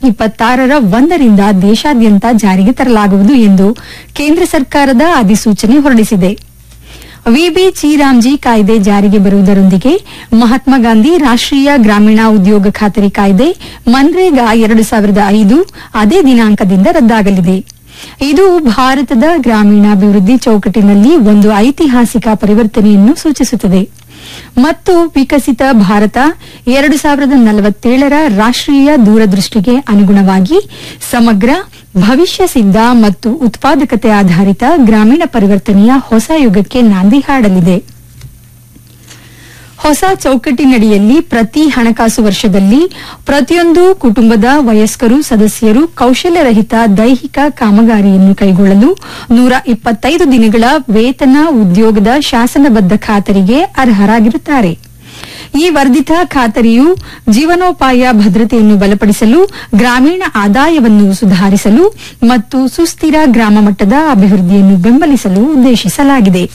ಇಪ್ಪತ್ತಾರರ ಒಂದರಿಂದ ದೇಶಾದ್ಯಂತ ಜಾರಿಗೆ ತರಲಾಗುವುದು ಎಂದು ಕೇಂದ್ರ ಸರ್ಕಾರದ ಅಧಿಸೂಚನೆ ಹೊರಡಿಸಿದೆ ವಿಬಿ ಚಿರಾಮ್ಜಿ ಕಾಯ್ದೆ ಜಾರಿಗೆ ಬರುವುದರೊಂದಿಗೆ ಮಹಾತ್ಮ ಗಾಂಧಿ ರಾಷ್ಟೀಯ ಗ್ರಾಮೀಣ ಉದ್ಯೋಗ ಖಾತರಿ ಕಾಯ್ದೆ ಮನ್ರೇಗಾ ಎರಡು ಸಾವಿರದ ಐದು ಅದೇ ದಿನಾಂಕದಿಂದ ರದ್ದಾಗಲಿದೆ ಇದು ಭಾರತದ ಗ್ರಾಮೀಣಾಭಿವೃದ್ಧಿ ಚೌಕಟ್ಟಿನಲ್ಲಿ ಒಂದು ಐತಿಹಾಸಿಕ ಪರಿವರ್ತನೆಯನ್ನು ಸೂಚಿಸುತ್ತದೆ ಮತ್ತು ವಿಕಸಿತ ಭಾರತ ಎರಡು ಸಾವಿರದ ನಲವತ್ತೇಳರ ರಾಷ್ಟೀಯ ದೂರದೃಷ್ಟಿಗೆ ಅನುಗುಣವಾಗಿ ಸಮಗ್ರ ಭವಿಷ್ಯ ಸಿದ್ಧ ಮತ್ತು ಉತ್ಪಾದಕತೆ ಆಧಾರಿತ ಗ್ರಾಮೀಣ ಪರಿವರ್ತನೆಯ ಹೊಸ ಯುಗಕ್ಕೆ ನಾಂದಿ ಹಾಡಲಿದೆ ಹೊಸ ಚೌಕಟ್ಟಿನಡಿಯಲ್ಲಿ ಪ್ರತಿ ಹಣಕಾಸು ವರ್ಷದಲ್ಲಿ ಪ್ರತಿಯೊಂದು ಕುಟುಂಬದ ವಯಸ್ಕರು ಸದಸ್ಯರು ಕೌಶಲ್ಯರಹಿತ ದೈಹಿಕ ಕಾಮಗಾರಿಯನ್ನು ಕೈಗೊಳ್ಳಲು ನೂರ ಇಪ್ಪತ್ತೈದು ದಿನಗಳ ವೇತನ ಉದ್ಯೋಗದ ಶಾಸನಬದ್ಧ ಖಾತರಿಗೆ ಅರ್ಹರಾಗಿರುತ್ತಾರೆ ಈ ವರ್ಧಿತ ಖಾತರಿಯು ಜೀವನೋಪಾಯ ಭದ್ರತೆಯನ್ನು ಬಲಪಡಿಸಲು ಗ್ರಾಮೀಣ ಆದಾಯವನ್ನು ಸುಧಾರಿಸಲು ಮತ್ತು ಸುಸ್ಥಿರ ಗ್ರಾಮ ಮಟ್ಟದ ಅಭಿವೃದ್ಧಿಯನ್ನು ಬೆಂಬಲಿಸಲು ಉದ್ದೇಶಿಸಲಾಗಿದೆ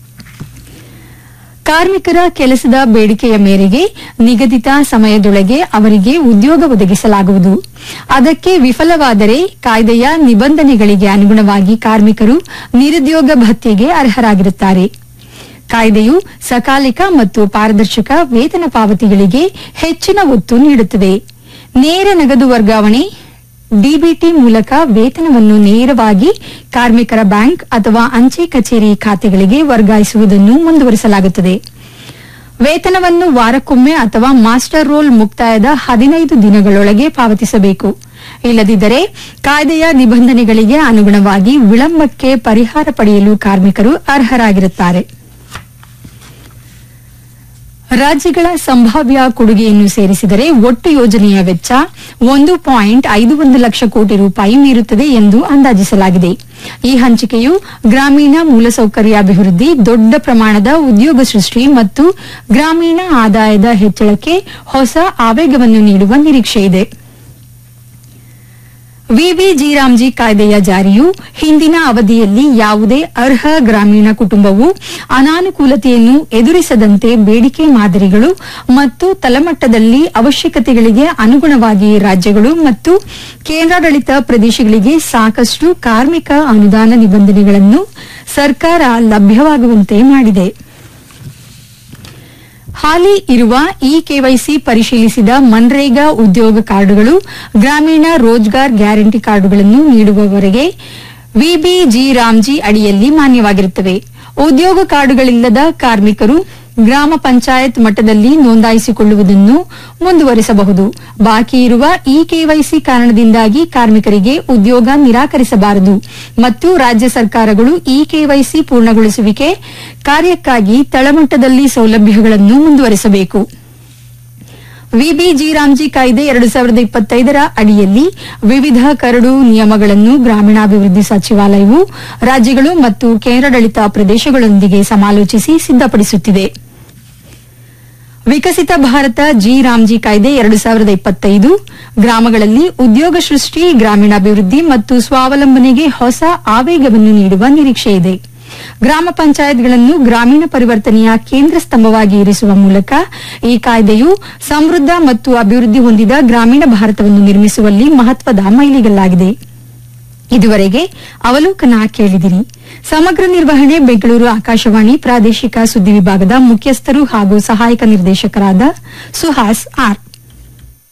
ಕಾರ್ಮಿಕರ ಕೆಲಸದ ಬೇಡಿಕೆಯ ಮೇರೆಗೆ ನಿಗದಿತ ಸಮಯದೊಳಗೆ ಅವರಿಗೆ ಉದ್ಯೋಗ ಒದಗಿಸಲಾಗುವುದು ಅದಕ್ಕೆ ವಿಫಲವಾದರೆ ಕಾಯ್ದೆಯ ನಿಬಂಧನೆಗಳಿಗೆ ಅನುಗುಣವಾಗಿ ಕಾರ್ಮಿಕರು ನಿರುದ್ಯೋಗ ಭತ್ಯೆಗೆ ಅರ್ಹರಾಗಿರುತ್ತಾರೆ ಕಾಯ್ದೆಯು ಸಕಾಲಿಕ ಮತ್ತು ಪಾರದರ್ಶಕ ವೇತನ ಪಾವತಿಗಳಿಗೆ ಹೆಚ್ಚಿನ ಒತ್ತು ನೀಡುತ್ತದೆ ನೇರ ನಗದು ವರ್ಗಾವಣೆ ಡಿಬಿಟಿ ಮೂಲಕ ವೇತನವನ್ನು ನೇರವಾಗಿ ಕಾರ್ಮಿಕರ ಬ್ಯಾಂಕ್ ಅಥವಾ ಅಂಚೆ ಕಚೇರಿ ಖಾತೆಗಳಿಗೆ ವರ್ಗಾಯಿಸುವುದನ್ನು ಮುಂದುವರಿಸಲಾಗುತ್ತದೆ ವೇತನವನ್ನು ವಾರಕ್ಕೊಮ್ಮೆ ಅಥವಾ ಮಾಸ್ಟರ್ ರೋಲ್ ಮುಕ್ತಾಯದ ಹದಿನೈದು ದಿನಗಳೊಳಗೆ ಪಾವತಿಸಬೇಕು ಇಲ್ಲದಿದ್ದರೆ ಕಾಯ್ದೆಯ ನಿಬಂಧನೆಗಳಿಗೆ ಅನುಗುಣವಾಗಿ ವಿಳಂಬಕ್ಕೆ ಪರಿಹಾರ ಪಡೆಯಲು ಕಾರ್ಮಿಕರು ಅರ್ಹರಾಗಿರುತ್ತಾರೆ ರಾಜ್ಯಗಳ ಸಂಭಾವ್ಯ ಕೊಡುಗೆಯನ್ನು ಸೇರಿಸಿದರೆ ಒಟ್ಟು ಯೋಜನೆಯ ವೆಚ್ಚ ಒಂದು ಪಾಯಿಂಟ್ ಐದು ಒಂದು ಲಕ್ಷ ಕೋಟಿ ರೂಪಾಯಿ ಮೀರುತ್ತದೆ ಎಂದು ಅಂದಾಜಿಸಲಾಗಿದೆ ಈ ಹಂಚಿಕೆಯು ಗ್ರಾಮೀಣ ಮೂಲಸೌಕರ್ಯ ಅಭಿವೃದ್ಧಿ ದೊಡ್ಡ ಪ್ರಮಾಣದ ಉದ್ಯೋಗ ಸೃಷ್ಟಿ ಮತ್ತು ಗ್ರಾಮೀಣ ಆದಾಯದ ಹೆಚ್ಚಳಕ್ಕೆ ಹೊಸ ಆವೇಗವನ್ನು ನೀಡುವ ನಿರೀಕ್ಷೆಯಿದೆ ವಿವಿ ರಾಮ್ಜಿ ಕಾಯ್ದೆಯ ಜಾರಿಯು ಹಿಂದಿನ ಅವಧಿಯಲ್ಲಿ ಯಾವುದೇ ಅರ್ಹ ಗ್ರಾಮೀಣ ಕುಟುಂಬವು ಅನಾನುಕೂಲತೆಯನ್ನು ಎದುರಿಸದಂತೆ ಬೇಡಿಕೆ ಮಾದರಿಗಳು ಮತ್ತು ತಳಮಟ್ಟದಲ್ಲಿ ಅವಶ್ಯಕತೆಗಳಿಗೆ ಅನುಗುಣವಾಗಿ ರಾಜ್ಯಗಳು ಮತ್ತು ಕೇಂದ್ರಾಡಳಿತ ಪ್ರದೇಶಗಳಿಗೆ ಸಾಕಷ್ಟು ಕಾರ್ಮಿಕ ಅನುದಾನ ನಿಬಂಧನೆಗಳನ್ನು ಸರ್ಕಾರ ಲಭ್ಯವಾಗುವಂತೆ ಮಾಡಿದೆ ಹಾಲಿ ಇರುವ ಇ ಕೆವೈಸಿ ಪರಿಶೀಲಿಸಿದ ಮನ್ರೇಗಾ ಉದ್ಯೋಗ ಕಾರ್ಡುಗಳು ಗ್ರಾಮೀಣ ರೋಜ್ಗಾರ್ ಗ್ಯಾರಂಟಿ ಕಾರ್ಡುಗಳನ್ನು ನೀಡುವವರೆಗೆ ವಿಬಿಜಿ ರಾಮ್ಜಿ ಅಡಿಯಲ್ಲಿ ಮಾನ್ಯವಾಗಿರುತ್ತವೆ ಉದ್ಯೋಗ ಕಾರ್ಡುಗಳಿಲ್ಲದ ಕಾರ್ಮಿಕರು ಗ್ರಾಮ ಪಂಚಾಯತ್ ಮಟ್ಟದಲ್ಲಿ ನೋಂದಾಯಿಸಿಕೊಳ್ಳುವುದನ್ನು ಮುಂದುವರಿಸಬಹುದು ಬಾಕಿ ಇರುವ ಇ ಕೆವೈಸಿ ಕಾರಣದಿಂದಾಗಿ ಕಾರ್ಮಿಕರಿಗೆ ಉದ್ಯೋಗ ನಿರಾಕರಿಸಬಾರದು ಮತ್ತು ರಾಜ್ಯ ಸರ್ಕಾರಗಳು ಇ ಕೆವೈಸಿ ಪೂರ್ಣಗೊಳಿಸುವಿಕೆ ಕಾರ್ಯಕ್ಕಾಗಿ ತಳಮಟ್ಟದಲ್ಲಿ ಸೌಲಭ್ಯಗಳನ್ನು ಮುಂದುವರಿಸಬೇಕು ವಿಬಿಜಿ ರಾಮ್ಜಿ ಕಾಯ್ದೆ ಎರಡು ಸಾವಿರದ ಇಪ್ಪತ್ತೈದರ ಅಡಿಯಲ್ಲಿ ವಿವಿಧ ಕರಡು ನಿಯಮಗಳನ್ನು ಗ್ರಾಮೀಣಾಭಿವೃದ್ಧಿ ಸಚಿವಾಲಯವು ರಾಜ್ಯಗಳು ಮತ್ತು ಕೇಂದ್ರಾಡಳಿತ ಪ್ರದೇಶಗಳೊಂದಿಗೆ ಸಮಾಲೋಚಿಸಿ ಸಿದ್ದಪಡಿಸುತ್ತಿದೆ ವಿಕಸಿತ ಭಾರತ ಜಿ ರಾಮ್ಜಿ ಕಾಯ್ದೆ ಎರಡು ಸಾವಿರದ ಇಪ್ಪತ್ತೈದು ಗ್ರಾಮಗಳಲ್ಲಿ ಉದ್ಯೋಗ ಸೃಷ್ಟಿ ಗ್ರಾಮೀಣಾಭಿವೃದ್ಧಿ ಮತ್ತು ಸ್ವಾವಲಂಬನೆಗೆ ಹೊಸ ಆವೇಗವನ್ನು ನೀಡುವ ನಿರೀಕ್ಷೆಯಿದೆ ಗ್ರಾಮ ಪಂಚಾಯತ್ಗಳನ್ನು ಗ್ರಾಮೀಣ ಪರಿವರ್ತನೆಯ ಕೇಂದ್ರ ಸ್ತಂಭವಾಗಿ ಇರಿಸುವ ಮೂಲಕ ಈ ಕಾಯ್ದೆಯು ಸಮೃದ್ಧ ಮತ್ತು ಅಭಿವೃದ್ಧಿ ಹೊಂದಿದ ಗ್ರಾಮೀಣ ಭಾರತವನ್ನು ನಿರ್ಮಿಸುವಲ್ಲಿ ಮಹತ್ವದ ಮೈಲಿಗಲ್ಲಾಗಿದೆ ಇದುವರೆಗೆ ಅವಲೋಕನ ಕೇಳಿದಿರಿ ಸಮಗ್ರ ನಿರ್ವಹಣೆ ಬೆಂಗಳೂರು ಆಕಾಶವಾಣಿ ಪ್ರಾದೇಶಿಕ ಸುದ್ದಿ ವಿಭಾಗದ ಮುಖ್ಯಸ್ಥರು ಹಾಗೂ ಸಹಾಯಕ ನಿರ್ದೇಶಕರಾದ ಸುಹಾಸ್ ಆರ್